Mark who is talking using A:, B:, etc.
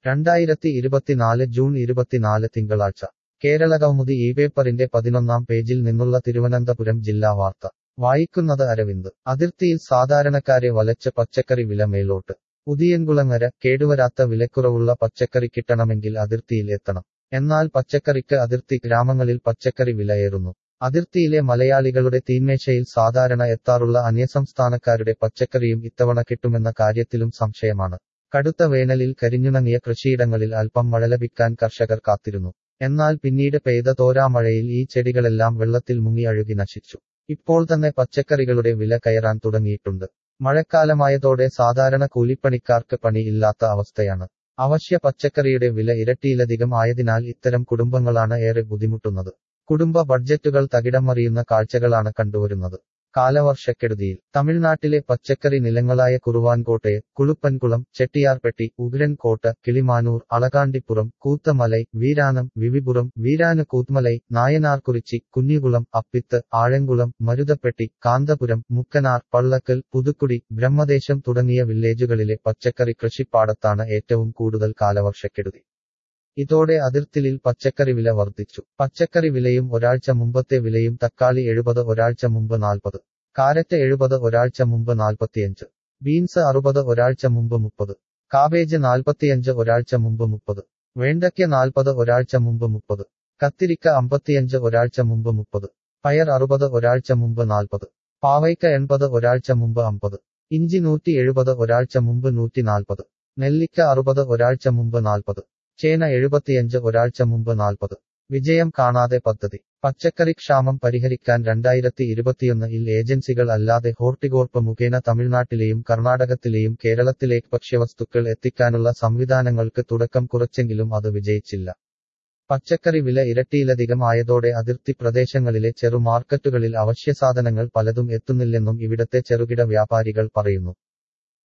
A: രണ്ടായിരത്തി ഇരുപത്തിനാല് ജൂൺ ഇരുപത്തിനാല് തിങ്കളാഴ്ച കേരളകൗമുദി ഈ പേപ്പറിന്റെ പതിനൊന്നാം പേജിൽ നിന്നുള്ള തിരുവനന്തപുരം ജില്ലാ വാർത്ത വായിക്കുന്നത് അരവിന്ദ് അതിർത്തിയിൽ സാധാരണക്കാരെ വലച്ച് പച്ചക്കറി വില മേലോട്ട് ഉദിയൻകുളങ്ങര കേടുവരാത്ത വിലക്കുറവുള്ള പച്ചക്കറി കിട്ടണമെങ്കിൽ അതിർത്തിയിൽ എത്തണം എന്നാൽ പച്ചക്കറിക്ക് അതിർത്തി ഗ്രാമങ്ങളിൽ പച്ചക്കറി വിലയേറുന്നു അതിർത്തിയിലെ മലയാളികളുടെ തീന്മേശയിൽ സാധാരണ എത്താറുള്ള അന്യസംസ്ഥാനക്കാരുടെ പച്ചക്കറിയും ഇത്തവണ കിട്ടുമെന്ന കാര്യത്തിലും സംശയമാണ് കടുത്ത വേനലിൽ കരിഞ്ഞുണങ്ങിയ കൃഷിയിടങ്ങളിൽ അല്പം മഴ ലഭിക്കാൻ കർഷകർ കാത്തിരുന്നു എന്നാൽ പിന്നീട് പെയ്ത തോരാമഴയിൽ ഈ ചെടികളെല്ലാം വെള്ളത്തിൽ മുങ്ങി അഴുകി നശിച്ചു ഇപ്പോൾ തന്നെ പച്ചക്കറികളുടെ വില കയറാൻ തുടങ്ങിയിട്ടുണ്ട് മഴക്കാലമായതോടെ സാധാരണ കൂലിപ്പണിക്കാർക്ക് പണി ഇല്ലാത്ത അവസ്ഥയാണ് അവശ്യ പച്ചക്കറിയുടെ വില ഇരട്ടിയിലധികം ആയതിനാൽ ഇത്തരം കുടുംബങ്ങളാണ് ഏറെ ബുദ്ധിമുട്ടുന്നത് കുടുംബ ബഡ്ജറ്റുകൾ തകിടം മറിയുന്ന കാഴ്ചകളാണ് കണ്ടുവരുന്നത് കാലവർഷക്കെടുതിയിൽ തമിഴ്നാട്ടിലെ പച്ചക്കറി നിലങ്ങളായ കുറുവാൻകോട്ടയെ കുളുപ്പൻകുളം ചെട്ടിയാർപ്പെട്ടി ഉഗ്രൻകോട്ട കിളിമാനൂർ അളകാണ്ടിപ്പുറം കൂത്തമലൈ വീരാനം വിവിപുരം വീരാന കൂത്മലൈ നായനാർകുറിച്ചി കുഞ്ഞികുളം അപ്പിത്ത് ആഴംകുളം മരുതപ്പെട്ടി കാന്തപുരം മുക്കനാർ പള്ളക്കൽ പുതുക്കുടി ബ്രഹ്മദേശം തുടങ്ങിയ വില്ലേജുകളിലെ പച്ചക്കറി കൃഷിപ്പാടത്താണ് ഏറ്റവും കൂടുതൽ കാലവർഷക്കെടുതി ഇതോടെ അതിർത്തിയിൽ പച്ചക്കറി വില വർദ്ധിച്ചു പച്ചക്കറി വിലയും ഒരാഴ്ച മുമ്പത്തെ വിലയും തക്കാളി എഴുപത് ഒരാഴ്ച മുമ്പ് നാൽപ്പത് കാരറ്റ് എഴുപത് ഒരാഴ്ച മുമ്പ് നാൽപ്പത്തിയഞ്ച് ബീൻസ് അറുപത് ഒരാഴ്ച മുമ്പ് മുപ്പത് കാബേജ് നാൽപ്പത്തിയഞ്ച് ഒരാഴ്ച മുമ്പ് മുപ്പത് വേണ്ടയ്ക്ക നാൽപ്പത് ഒരാഴ്ച മുമ്പ് മുപ്പത് കത്തിരിക്ക അമ്പത്തിയഞ്ച് ഒരാഴ്ച മുമ്പ് മുപ്പത് പയർ അറുപത് ഒരാഴ്ച മുമ്പ് നാൽപ്പത് പാവയ്ക്ക എൺപത് ഒരാഴ്ച മുമ്പ് അമ്പത് ഇഞ്ചി നൂറ്റി എഴുപത് ഒരാഴ്ച മുമ്പ് നൂറ്റി നാൽപ്പത് നെല്ലിക്ക അറുപത് ഒരാഴ്ച മുമ്പ് നാൽപ്പത് ചേന എഴുപത്തിയഞ്ച് ഒരാഴ്ച മുമ്പ് നാൽപ്പത് വിജയം കാണാതെ പദ്ധതി പച്ചക്കറി ക്ഷാമം പരിഹരിക്കാൻ രണ്ടായിരത്തി ഇരുപത്തിയൊന്നിൽ ഏജൻസികൾ അല്ലാതെ ഹോർട്ടികോർപ്പ് മുഖേന തമിഴ്നാട്ടിലെയും കർണാടകത്തിലെയും കേരളത്തിലേക്ക് ഭക്ഷ്യവസ്തുക്കൾ എത്തിക്കാനുള്ള സംവിധാനങ്ങൾക്ക് തുടക്കം കുറിച്ചെങ്കിലും അത് വിജയിച്ചില്ല പച്ചക്കറി വില ഇരട്ടിയിലധികം ആയതോടെ അതിർത്തി പ്രദേശങ്ങളിലെ ചെറു മാർക്കറ്റുകളിൽ അവശ്യസാധനങ്ങൾ പലതും എത്തുന്നില്ലെന്നും ഇവിടത്തെ ചെറുകിട വ്യാപാരികൾ പറയുന്നു